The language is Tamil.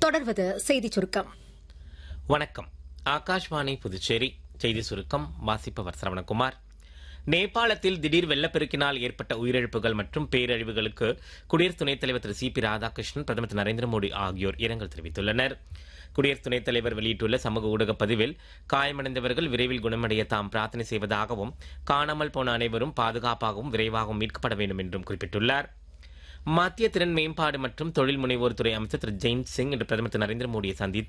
தொடர்வது செய்திச் சுருக்கம் வணக்கம் ஆகாஷ்வாணி புதுச்சேரி செய்தி சுருக்கம் வாசிப்பவர் சரவணகுமார் நேபாளத்தில் திடீர் வெள்ளப்பெருக்கினால் ஏற்பட்ட உயிரிழப்புகள் மற்றும் பேரழிவுகளுக்கு குடியரசு துணைத் தலைவர் திரு சி பி ராதாகிருஷ்ணன் பிரதமர் திரு நரேந்திர மோடி ஆகியோர் இரங்கல் தெரிவித்துள்ளனர் குடியரசு துணைத் தலைவர் வெளியிட்டுள்ள சமூக ஊடக பதிவில் காயமடைந்தவர்கள் விரைவில் குணமடைய தாம் பிரார்த்தனை செய்வதாகவும் காணாமல் போன அனைவரும் பாதுகாப்பாகவும் விரைவாகவும் மீட்கப்பட வேண்டும் என்றும் குறிப்பிட்டுள்ளார் மத்திய திறன் மேம்பாடு மற்றும் தொழில் முனைவோர் துறை அமைச்சர் திரு ஜெயின் சிங் இன்று பிரதமர் திரு நரேந்திர மோடியை சந்தித்து